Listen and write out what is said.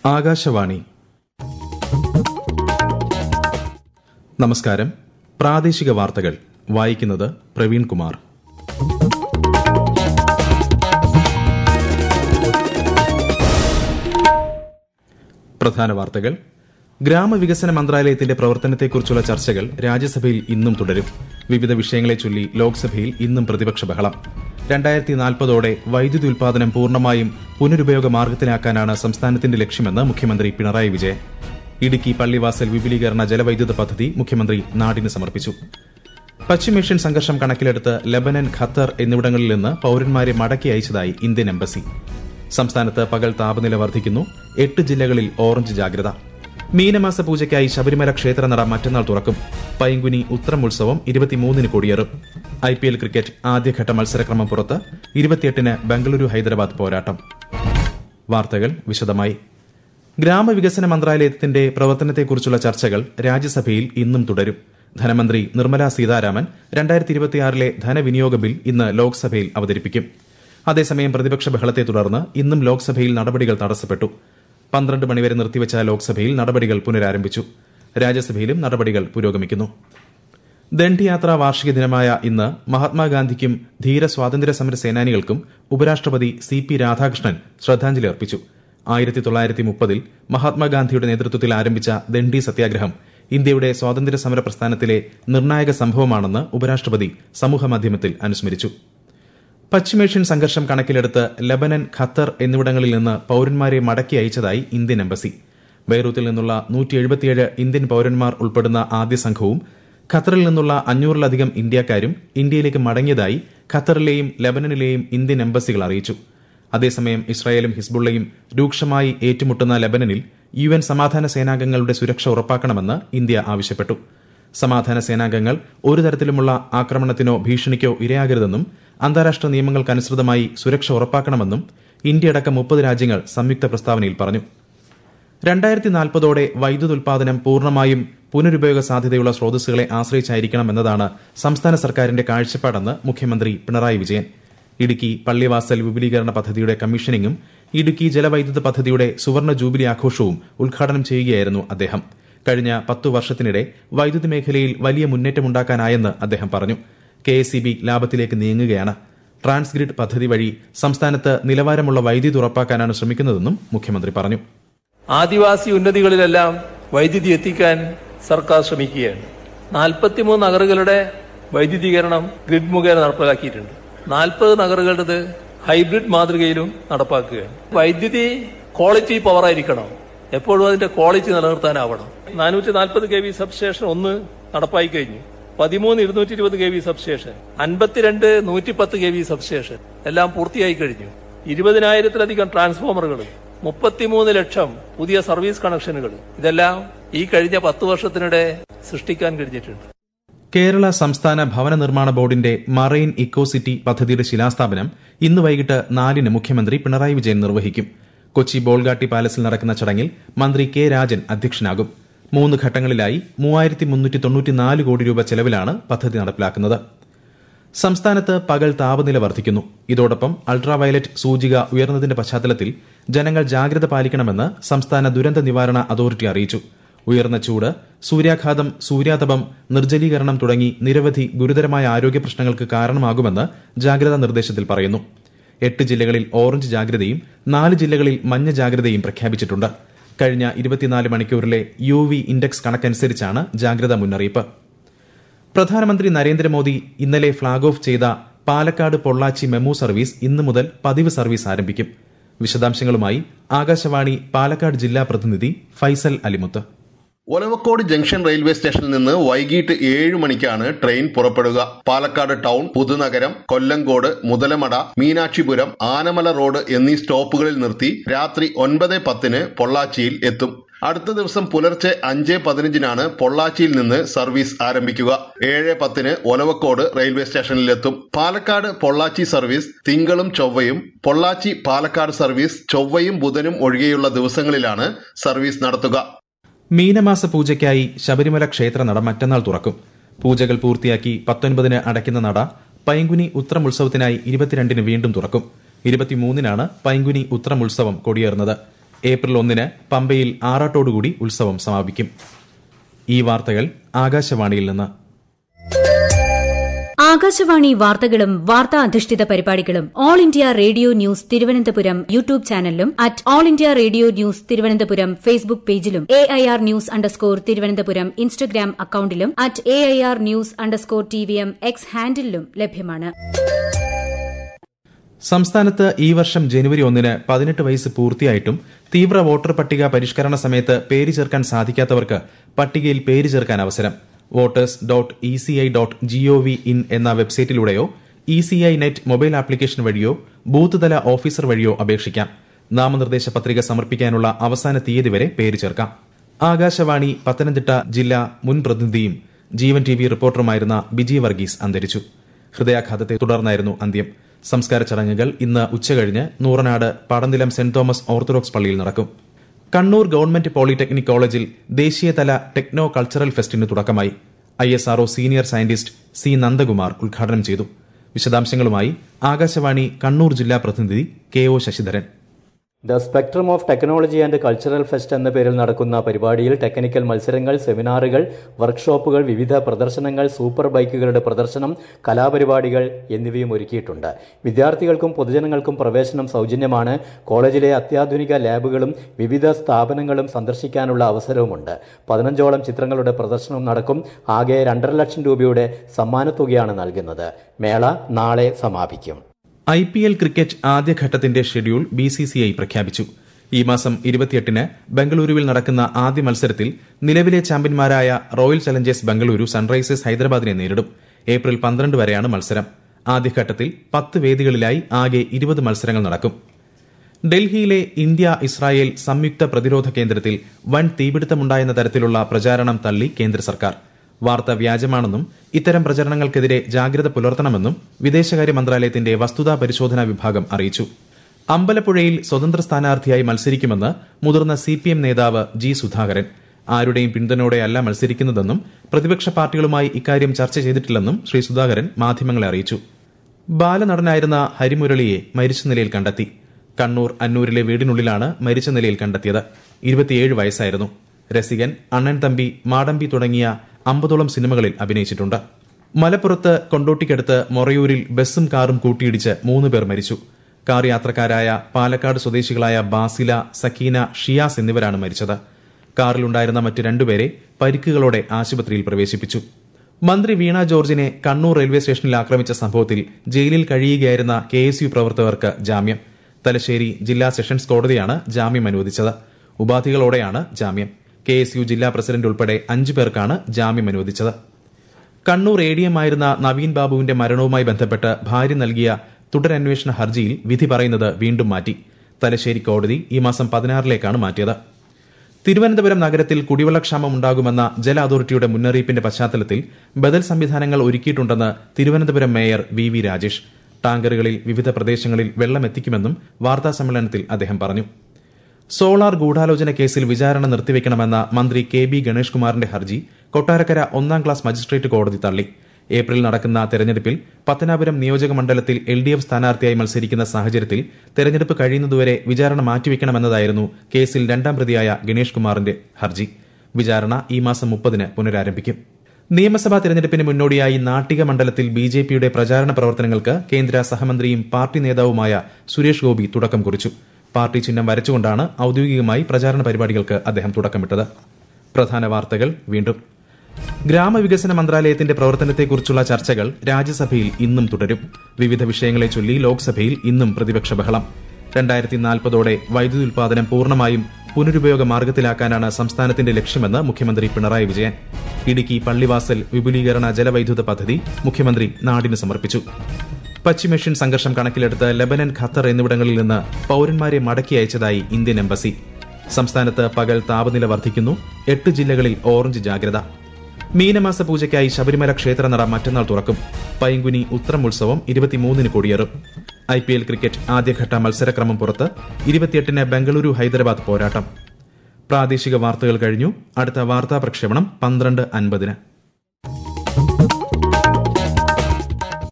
ആകാശവാണി നമസ്കാരം പ്രാദേശിക വാർത്തകൾ വായിക്കുന്നത് പ്രവീൺ കുമാർ പ്രധാന വാർത്തകൾ ഗ്രാമവികസന മന്ത്രാലയത്തിന്റെ പ്രവർത്തനത്തെക്കുറിച്ചുള്ള ചർച്ചകൾ രാജ്യസഭയിൽ ഇന്നും തുടരും വിവിധ വിഷയങ്ങളെ ചൊല്ലി ലോക്സഭയിൽ ഇന്നും പ്രതിപക്ഷ ബഹളം രണ്ടായിരത്തി നാൽപ്പതോടെ വൈദ്യുതി ഉൽപാദനം പൂർണ്ണമായും പുനരുപയോഗ മാർഗത്തിലാക്കാനാണ് സംസ്ഥാനത്തിന്റെ ലക്ഷ്യമെന്ന് മുഖ്യമന്ത്രി പിണറായി വിജയൻ ഇടുക്കി പള്ളിവാസൽ വിപുലീകരണ ജലവൈദ്യുത പദ്ധതി മുഖ്യമന്ത്രി നാടിന് സമർപ്പിച്ചു പശ്ചിമേഷ്യൻ സംഘർഷം കണക്കിലെടുത്ത് ലബനൻ ഖത്തർ എന്നിവിടങ്ങളിൽ നിന്ന് പൌരന്മാരെ മടക്കി അയച്ചതായി ഇന്ത്യൻ എംബസി സംസ്ഥാനത്ത് പകൽ താപനില വർദ്ധിക്കുന്നു എട്ട് ജില്ലകളിൽ ഓറഞ്ച് ജാഗ്രത മീനമാസ പൂജയ്ക്കായി ശബരിമല ക്ഷേത്രനട മറ്റന്നാൾ തുറക്കും പൈങ്കുനി ഉത്രം ഉത്സവം ഇരുപത്തിമൂന്നിന് കൊടിയേറും ഐ പി എൽ ക്രിക്കറ്റ് ആദ്യഘട്ട മത്സരക്രമം പുറത്ത് ഇരുപത്തിയെട്ടിന് ബംഗളൂരു ഹൈദരാബാദ് പോരാട്ടം വാർത്തകൾ വിശദമായി ഗ്രാമവികസന മന്ത്രാലയത്തിന്റെ പ്രവർത്തനത്തെക്കുറിച്ചുള്ള ചർച്ചകൾ രാജ്യസഭയിൽ ഇന്നും തുടരും ധനമന്ത്രി നിർമ്മല സീതാരാമൻ രണ്ടായിരത്തി ഇരുപത്തിയാറിലെ ധനവിനിയോഗ ബിൽ ഇന്ന് ലോക്സഭയിൽ അവതരിപ്പിക്കും അതേസമയം പ്രതിപക്ഷ ബഹളത്തെ തുടർന്ന് ഇന്നും ലോക്സഭയിൽ നടപടികൾ തടസ്സപ്പെട്ടു പന്ത്രണ്ട് മണിവരെ നിർത്തിവച്ച ലോക്സഭയിൽ നടപടികൾ പുനരാരംഭിച്ചു രാജ്യസഭയിലും നടപടികൾ പുരോഗമിക്കുന്നു ദണ്ഡിയാത്ര വാർഷിക ദിനമായ ഇന്ന് മഹാത്മാഗാന്ധിക്കും ധീര സ്വാതന്ത്ര്യ സമര സേനാനികൾക്കും ഉപരാഷ്ട്രപതി സി പി രാധാകൃഷ്ണൻ ശ്രദ്ധാഞ്ജലി അർപ്പിച്ചു ആയിരത്തി തൊള്ളായിരത്തി മുപ്പതിൽ മഹാത്മാഗാന്ധിയുടെ നേതൃത്വത്തിൽ ആരംഭിച്ച ദണ്ഡി സത്യാഗ്രഹം ഇന്ത്യയുടെ സ്വാതന്ത്ര്യ സമര പ്രസ്ഥാനത്തിലെ നിർണായക സംഭവമാണെന്ന് ഉപരാഷ്ട്രപതി സമൂഹമാധ്യമത്തിൽ അനുസ്മരിച്ചു പശ്ചിമേഷ്യൻ സംഘർഷം കണക്കിലെടുത്ത് ലബനൻ ഖത്തർ എന്നിവിടങ്ങളിൽ നിന്ന് പൌരന്മാരെ മടക്കി അയച്ചതായി ഇന്ത്യൻ എംബസി ബൈറൂത്തിൽ നിന്നുള്ള നൂറ്റി എഴുപത്തിയേഴ് ഇന്ത്യൻ പൌരന്മാർ ഉൾപ്പെടുന്ന ആദ്യ സംഘവും ഖത്തറിൽ നിന്നുള്ള അഞ്ഞൂറിലധികം ഇന്ത്യക്കാരും ഇന്ത്യയിലേക്ക് മടങ്ങിയതായി ഖത്തറിലെയും ലബനനിലെയും ഇന്ത്യൻ എംബസികൾ അറിയിച്ചു അതേസമയം ഇസ്രായേലും ഹിസ്ബുള്ളയും രൂക്ഷമായി ഏറ്റുമുട്ടുന്ന ലബനനിൽ യു എൻ സമാധാന സേനാംഗങ്ങളുടെ സുരക്ഷ ഉറപ്പാക്കണമെന്ന് ഇന്ത്യ ആവശ്യപ്പെട്ടു സമാധാന സേനാംഗങ്ങൾ ഒരു തരത്തിലുമുള്ള ആക്രമണത്തിനോ ഭീഷണിക്കോ ഇരയാകരുതെന്നും അന്താരാഷ്ട്ര നിയമങ്ങൾക്കനുസൃതമായി സുരക്ഷ ഉറപ്പാക്കണമെന്നും ഇന്ത്യയടക്കം മുപ്പത് രാജ്യങ്ങൾ സംയുക്ത പ്രസ്താവനയിൽ പറഞ്ഞു രണ്ടായിരത്തി നാൽപ്പതോടെ വൈദ്യുത ഉൽപാദനം പൂർണ്ണമായും പുനരുപയോഗ സാധ്യതയുള്ള സ്രോതസ്സുകളെ ആശ്രയിച്ചായിരിക്കണം എന്നതാണ് സംസ്ഥാന സർക്കാരിന്റെ കാഴ്ചപ്പാടെന്ന് മുഖ്യമന്ത്രി പിണറായി വിജയൻ ഇടുക്കി പള്ളിവാസൽ വിപുലീകരണ പദ്ധതിയുടെ കമ്മീഷനിങ്ങും ഇടുക്കി ജലവൈദ്യുത പദ്ധതിയുടെ സുവർണ ജൂബിലി ആഘോഷവും ഉദ്ഘാടനം ചെയ്യുകയായിരുന്നു അദ്ദേഹം കഴിഞ്ഞ പത്തു വർഷത്തിനിടെ വൈദ്യുതി മേഖലയിൽ വലിയ മുന്നേറ്റമുണ്ടാക്കാനായെന്ന് അദ്ദേഹം പറഞ്ഞു കെ എസ് ലാഭത്തിലേക്ക് നീങ്ങുകയാണ് ട്രാൻസ്ഗ്രിഡ് പദ്ധതി വഴി സംസ്ഥാനത്ത് നിലവാരമുള്ള വൈദ്യുതി ഉറപ്പാക്കാനാണ് ശ്രമിക്കുന്നതെന്നും മുഖ്യമന്ത്രി പറഞ്ഞു ആദിവാസി ഉന്നതികളിലെല്ലാം വൈദ്യുതി എത്തിക്കാൻ സർക്കാർ ശ്രമിക്കുകയാണ് നാൽപ്പത്തിമൂന്ന് നഗറുകളുടെ വൈദ്യുതീകരണം ഗ്രിഡ് മുഖേന നടപ്പിലാക്കിയിട്ടുണ്ട് നാൽപ്പത് നഗറുകളുടേത് ഹൈബ്രിഡ് മാതൃകയിലും നടപ്പാക്കുകയാണ് വൈദ്യുതി ക്വാളിറ്റി പവർ ആയിരിക്കണം എപ്പോഴും അതിന്റെ ക്വാളിറ്റി നിലനിർത്താനാവണം നാനൂറ്റി നാൽപ്പത് കെ വി സബ്സ്റ്റേഷൻ ഒന്ന് നടപ്പായി കഴിഞ്ഞു പതിമൂന്ന് ഇരുന്നൂറ്റി ഇരുപത് കെ വി സബ്സ്റ്റേഷൻ അൻപത്തിരണ്ട് നൂറ്റിപ്പത്ത് കെ വി സബ്സ്റ്റേഷൻ എല്ലാം പൂർത്തിയായി കഴിഞ്ഞു ഇരുപതിനായിരത്തിലധികം ട്രാൻസ്ഫോമറുകൾ മുപ്പത്തിമൂന്ന് ലക്ഷം പുതിയ സർവീസ് കണക്ഷനുകൾ ഇതെല്ലാം ഈ കഴിഞ്ഞ പത്ത് വർഷത്തിനിടെ സൃഷ്ടിക്കാൻ കഴിഞ്ഞിട്ടുണ്ട് കേരള സംസ്ഥാന ഭവന നിർമ്മാണ ബോർഡിന്റെ മറൈൻ ഇക്കോസിറ്റി പദ്ധതിയുടെ ശിലാസ്ഥാപനം ഇന്ന് വൈകിട്ട് നാലിന് മുഖ്യമന്ത്രി പിണറായി വിജയൻ നിർവഹിക്കും കൊച്ചി ബോൾഗാട്ടി പാലസിൽ നടക്കുന്ന ചടങ്ങിൽ മന്ത്രി കെ രാജൻ അധ്യക്ഷനാകും മൂന്ന് ഘട്ടങ്ങളിലായി മൂവായിരത്തി മുന്നൂറ്റി തൊണ്ണൂറ്റിനാല് കോടി രൂപ ചെലവിലാണ് പദ്ധതി നടപ്പിലാക്കുന്നത് സംസ്ഥാനത്ത് പകൽ താപനില വർദ്ധിക്കുന്നു ഇതോടൊപ്പം അൾട്രാവയലറ്റ് സൂചിക ഉയർന്നതിന്റെ പശ്ചാത്തലത്തിൽ ജനങ്ങൾ ജാഗ്രത പാലിക്കണമെന്ന് സംസ്ഥാന ദുരന്ത നിവാരണ അതോറിറ്റി അറിയിച്ചു ഉയർന്ന ചൂട് സൂര്യാഘാതം സൂര്യാതപം നിർജ്ജലീകരണം തുടങ്ങി നിരവധി ഗുരുതരമായ ആരോഗ്യ പ്രശ്നങ്ങൾക്ക് കാരണമാകുമെന്ന് ജാഗ്രതാ നിർദ്ദേശത്തിൽ പറയുന്നു എട്ട് ജില്ലകളിൽ ഓറഞ്ച് ജാഗ്രതയും നാല് ജില്ലകളിൽ മഞ്ഞ ജാഗ്രതയും പ്രഖ്യാപിച്ചിട്ടുണ്ട് കഴിഞ്ഞ ഇരുപത്തിനാല് മണിക്കൂറിലെ യു വി ഇൻഡെക്സ് കണക്കനുസരിച്ചാണ് ജാഗ്രതാ മുന്നറിയിപ്പ് പ്രധാനമന്ത്രി നരേന്ദ്രമോദി ഇന്നലെ ഫ്ളാഗ് ഓഫ് ചെയ്ത പാലക്കാട് പൊള്ളാച്ചി മെമു സർവീസ് ഇന്നു മുതൽ പതിവ് സർവീസ് ആരംഭിക്കും വിശദാംശങ്ങളുമായി ആകാശവാണി പാലക്കാട് ജില്ലാ പ്രതിനിധി ഫൈസൽ അലിമുത്ത് ഒലവക്കോട് ജംഗ്ഷൻ റെയിൽവേ സ്റ്റേഷനിൽ നിന്ന് വൈകിട്ട് ഏഴ് മണിക്കാണ് ട്രെയിൻ പുറപ്പെടുക പാലക്കാട് ടൗൺ പുതുനഗരം കൊല്ലങ്കോട് മുതലമട മീനാക്ഷിപുരം ആനമല റോഡ് എന്നീ സ്റ്റോപ്പുകളിൽ നിർത്തി രാത്രി ഒൻപത് പത്തിന് പൊള്ളാച്ചിയിൽ എത്തും അടുത്ത ദിവസം പുലർച്ചെ അഞ്ച് പതിനഞ്ചിനാണ് പൊള്ളാച്ചിയിൽ നിന്ന് സർവീസ് ആരംഭിക്കുക ഏഴ് പത്തിന് ഒലവക്കോട് റെയിൽവേ സ്റ്റേഷനിലെത്തും പാലക്കാട് പൊള്ളാച്ചി സർവീസ് തിങ്കളും ചൊവ്വയും പൊള്ളാച്ചി പാലക്കാട് സർവീസ് ചൊവ്വയും ബുധനും ഒഴികെയുള്ള ദിവസങ്ങളിലാണ് സർവീസ് നടത്തുക മീനമാസ പൂജയ്ക്കായി ശബരിമല ക്ഷേത്ര നട മറ്റന്നാൾ തുറക്കും പൂജകൾ പൂർത്തിയാക്കി പത്തൊൻപതിന് അടയ്ക്കുന്ന നട പൈങ്കുനി ഉത്രം ഉത്സവത്തിനായി ഇരുപത്തിരണ്ടിന് വീണ്ടും തുറക്കും ഇരുപത്തിമൂന്നിനാണ് പൈങ്കുനി ഉത്രം ഉത്സവം കൊടിയേറുന്നത് ഏപ്രിൽ ഒന്നിന് പമ്പയിൽ ആറാട്ടോടുകൂടി ഉത്സവം സമാപിക്കും ഈ വാർത്തകൾ ആകാശവാണിയിൽ നിന്ന് ആകാശവാണി വാർത്തകളും വാർത്താ അധിഷ്ഠിത പരിപാടികളും All India Radio News Thiruvananthapuram YouTube ചാനലിലും at All India Radio News Thiruvananthapuram Facebook പേജിലും A I R news underscore Thiruvananthapuram Instagram അക്കൌണ്ടിലും at A I R news underscore T V M X ഹാൻഡിലും ലഭ്യമാണ് സംസ്ഥാനത്ത് ഈ വർഷം ജനുവരി ഒന്നിന് പതിനെട്ട് വയസ്സ് പൂർത്തിയായിട്ടും തീവ്ര വോട്ടർ പട്ടിക പരിഷ്കരണ സമയത്ത് പേര് ചേർക്കാൻ സാധിക്കാത്തവർക്ക് പട്ടികയിൽ പേര് ചേർക്കാൻ അവസരം voters dot E C I dot gov in എന്ന വെബ്സൈറ്റിലൂടെയോ E C I net mobile application വഴിയോ ബൂത്ത് തല ഓഫീസർ വഴിയോ അപേക്ഷിക്കാം നാമനിർദ്ദേശ പത്രിക സമർപ്പിക്കാനുള്ള അവസാന തീയതി വരെ പേര് ചേർക്കാം ആകാശവാണി പത്തനംതിട്ട ജില്ലാ മുൻ പ്രതിനിധിയും ജീവൻ ടി വി റിപ്പോർട്ടറുമായിരുന്ന ബിജി വർഗീസ് അന്തരിച്ചു ഹൃദയാഘാതത്തെ തുടർന്നായിരുന്നു അന്ത്യം സംസ്കാര ചടങ്ങുകൾ ഇന്ന് ഉച്ചകഴിഞ്ഞ് Nooranad Padanilam saint Thomas orthodox പള്ളിയിൽ നടക്കും കണ്ണൂർ ഗവൺമെന്റ് പോളിടെക്നിക് കോളേജിൽ ദേശീയതല ടെക്നോ കൾച്ചറൽ ഫെസ്റ്റിന് തുടക്കമായി I S R O senior scientist C Nandakumar ഉദ്ഘാടനം ചെയ്തു വിശദാംശങ്ങളുമായി ആകാശവാണി കണ്ണൂർ ജില്ലാ പ്രതിനിധി K O Sasidharan the spectrum of technology and cultural fest എന്ന പേരിൽ നടക്കുന്ന പരിപാടിയിൽ ടെക്നിക്കൽ മത്സരങ്ങൾ സെമിനാറുകൾ വർക്ക്ഷോപ്പുകൾ വിവിധ പ്രദർശനങ്ങൾ സൂപ്പർ ബൈക്കുകളുടെ പ്രദർശനം കലാപരിപാടികൾ എന്നിവയും ഒരുക്കിയിട്ടുണ്ട് വിദ്യാർത്ഥികൾക്കും പൊതുജനങ്ങൾക്കും പ്രവേശനം സൗജന്യമാണ് കോളേജിലെ അത്യാധുനിക ലാബുകളും വിവിധ സ്ഥാപനങ്ങളും സന്ദർശിക്കാനുള്ള അവസരവുമുണ്ട് പതിനഞ്ചോളം ചിത്രങ്ങളുടെ പ്രദർശനം നടക്കും ആകെ രണ്ടര ലക്ഷം രൂപയുടെ സമ്മാനത്തുകയാണ് നൽകുന്നത് മേള നാളെ സമാപിക്കും ഐ പി എൽ ക്രിക്കറ്റ് ആദ്യഘട്ടത്തിന്റെ schedule B C C I പ്രഖ്യാപിച്ചു ഈ മാസം ഇരുപത്തിയെട്ടിന് ബംഗളൂരുവിൽ നടക്കുന്ന ആദ്യ മത്സരത്തിൽ നിലവിലെ ചാമ്പ്യന്മാരായ റോയൽ ചലഞ്ചേഴ്സ് ബംഗളൂരു സൺറൈസേഴ്സ് ഹൈദരാബാദിനെ നേരിടും ഏപ്രിൽ പന്ത്രണ്ട് വരെയാണ് മത്സരം ആദ്യഘട്ടത്തിൽ പത്ത് വേദികളിലായി ആകെ ഇരുപത് മത്സരങ്ങൾ നടക്കും ഡൽഹിയിലെ ഇന്ത്യ ഇസ്രായേൽ സംയുക്ത പ്രതിരോധ കേന്ദ്രത്തിൽ വൻ തീപിടുത്തമുണ്ടായെന്ന തരത്തിലുള്ള പ്രചാരണം തള്ളി കേന്ദ്ര സർക്കാർ വാർത്ത വ്യാജമാണെന്നും ഇത്തരം പ്രചരണങ്ങൾക്കെതിരെ ജാഗ്രത പുലർത്തണമെന്നും വിദേശകാര്യ മന്ത്രാലയത്തിന്റെ വസ്തുതാ പരിശോധനാ വിഭാഗം അറിയിച്ചു അമ്പലപ്പുഴയിൽ സ്വതന്ത്ര സ്ഥാനാർത്ഥിയായി മത്സരിക്കുമെന്ന് മുതിർന്ന സി പി എം നേതാവ് ജി സുധാകരൻ ആരുടെയും പിന്തുണയോടെയല്ല മത്സരിക്കുന്നതെന്നും പ്രതിപക്ഷ പാർട്ടികളുമായി ഇക്കാര്യം ചർച്ച ചെയ്തിട്ടില്ലെന്നും ശ്രീ സുധാകരൻ മാധ്യമങ്ങളെ അറിയിച്ചു ബാലനടനായിരുന്ന ഹരിമുരളിയെ മരിച്ച നിലയിൽ കണ്ടെത്തി കണ്ണൂർ അന്നൂരിലെ വീടിനുള്ളിലാണ് മരിച്ച നിലയിൽ കണ്ടെത്തിയത് ഇരുപത്തിയേഴ് വയസ്സായിരുന്നു രസികൻ അണ്ണൻ തമ്പി മാടമ്പി തുടങ്ങിയ അമ്പതോളം സിനിമകളിൽ അഭിനയിച്ചിട്ടുണ്ട് മലപ്പുറത്ത് കൊണ്ടോട്ടിക്കടുത്ത് മൊറയൂരിൽ ബസ്സും കാറും കൂട്ടിയിടിച്ച് മൂന്ന് പേർ മരിച്ചു കാർ യാത്രക്കാരായ പാലക്കാട് സ്വദേശികളായ ബാസില സക്കീന ഷിയാസ് എന്നിവരാണ് മരിച്ചത് കാറിലുണ്ടായിരുന്ന മറ്റ് രണ്ടുപേരെ പരിക്കുകളോടെ ആശുപത്രിയിൽ പ്രവേശിപ്പിച്ചു മന്ത്രി വീണ ജോർജിനെ കണ്ണൂർ റെയിൽവേ സ്റ്റേഷനിൽ ആക്രമിച്ച സംഭവത്തിൽ ജയിലിൽ കഴിയുകയായിരുന്ന കെ എസ് യു പ്രവർത്തകർക്ക് ജാമ്യം തലശ്ശേരി ജില്ലാ സെഷൻസ് കോടതിയാണ് ജാമ്യം അനുവദിച്ചത് ഉപാധികളോടെയാണ് ജാമ്യം കെ എസ് യു ജില്ലാ പ്രസിഡന്റ് ഉൾപ്പെടെ അഞ്ചു പേർക്കാണ് ജാമ്യം അനുവദിച്ചത് കണ്ണൂർ എ ഡി എം ആയിരുന്ന നവീൻ ബാബുവിന്റെ മരണവുമായി ബന്ധപ്പെട്ട് ഭാര്യ നൽകിയ തുടരന്വേഷണ ഹർജിയിൽ വിധി പറയുന്നത് വീണ്ടും മാറ്റി തലശ്ശേരി കോടതി ഈ മാസം പതിനാറിലേക്കാണ് മാറ്റിയത് തിരുവനന്തപുരം നഗരത്തിൽ കുടിവെള്ളക്ഷാമം ഉണ്ടാകുമെന്ന ജല അതോറിറ്റിയുടെ മുന്നറിയിപ്പിന്റെ പശ്ചാത്തലത്തിൽ ബദൽ സംവിധാനങ്ങൾ ഒരുക്കിയിട്ടുണ്ടെന്ന് Thiruvananthapuram mayor V V Rajesh ടാങ്കറുകളിൽ വിവിധ പ്രദേശങ്ങളിൽ വെള്ളം എത്തിക്കുമെന്നും വാർത്താസമ്മേളനത്തിൽ അദ്ദേഹം പറഞ്ഞു സോളാർ ഗൂഢാലോചന കേസിൽ വിചാരണ നിർത്തിവെക്കണമെന്ന മന്ത്രി കെ ബി ഗണേഷ് കുമാറിന്റെ ഹർജി കൊട്ടാരക്കര ഒന്നാം ക്ലാസ് മജിസ്ട്രേറ്റ് കോടതി തള്ളി ഏപ്രിൽ നടക്കുന്ന തെരഞ്ഞെടുപ്പിൽ പത്തനാപുരം നിയോജക മണ്ഡലത്തിൽ എൽ ഡി എഫ് സ്ഥാനാർത്ഥിയായി മത്സരിക്കുന്ന സാഹചര്യത്തിൽ തെരഞ്ഞെടുപ്പ് കഴിയുന്നതുവരെ വിചാരണ മാറ്റിവെക്കണമെന്നതായിരുന്നു കേസിൽ രണ്ടാം പ്രതിയായ ഗണേഷ് കുമാറിന്റെ ഹർജി വിചാരണ ഈ മാസം മുപ്പതിന് പുനരാരംഭിക്കും നിയമസഭാ തെരഞ്ഞെടുപ്പിന് മുന്നോടിയായി നാട്ടിക മണ്ഡലത്തിൽ ബി ജെ പിയുടെ പ്രചാരണ പ്രവർത്തനങ്ങൾക്ക് കേന്ദ്ര സഹമന്ത്രിയും പാർട്ടി നേതാവുമായ സുരേഷ് ഗോപി തുടക്കം കുറിച്ചു പാർട്ടി ചിഹ്നം വരച്ചുകൊണ്ടാണ് ഔദ്യോഗികമായി പ്രചാരണ പരിപാടികൾക്ക് അദ്ദേഹം തുടക്കമിട്ടത് പ്രധാന വാർത്തകൾ വീണ്ടും ഗ്രാമവികസന മന്ത്രാലയത്തിന്റെ പ്രവർത്തനത്തെക്കുറിച്ചുള്ള ചർച്ചകൾ രാജ്യസഭയിൽ ഇന്നും തുടരും വിവിധ വിഷയങ്ങളെ ചൊല്ലി ലോക്സഭയിൽ ഇന്നും പ്രതിപക്ഷ ബഹളം രണ്ടായിരത്തി നാൽപ്പതോടെ വൈദ്യുതി ഉൽപാദനം പൂർണ്ണമായും പുനരുപയോഗ മാർഗത്തിലാക്കാനാണ് സംസ്ഥാനത്തിന്റെ ലക്ഷ്യമെന്ന് മുഖ്യമന്ത്രി പിണറായി വിജയൻ ഇടുക്കി പള്ളിവാസൽ വിപുലീകരണ ജലവൈദ്യുത പദ്ധതി മുഖ്യമന്ത്രി നാടിന് സമർപ്പിച്ചു പശ്ചിമേഷ്യൻ സംഘർഷം കണക്കിലെടുത്ത് ലബനൻ ഖത്തർ എന്നിവിടങ്ങളിൽ നിന്ന് പൌരന്മാരെ മടക്കി അയച്ചതായി ഇന്ത്യൻ എംബസി സംസ്ഥാനത്ത് പകൽ താപനില വർദ്ധിക്കുന്നു എട്ട് ജില്ലകളിൽ ഓറഞ്ച് ജാഗ്രത മീനമാസ പൂജയ്ക്കായി ശബരിമല ക്ഷേത്രനട മറ്റന്നാൾ തുറക്കും പൈങ്കുനി ഉത്രം ഉത്സവം ഇരുപത്തിമൂന്നിന് കൊടിയേറും ഐ പി എൽ ക്രിക്കറ്റ് ആദ്യഘട്ട മത്സരക്രമം പുറത്ത് ഇരുപത്തിയെട്ടിന് ബംഗളൂരു ഹൈദരാബാദ് പോരാട്ടം പ്രാദേശിക വാർത്തകൾ കഴിഞ്ഞു അടുത്ത വാർത്താ പ്രക്ഷേപണം പന്ത്രണ്ട് അൻപതിന്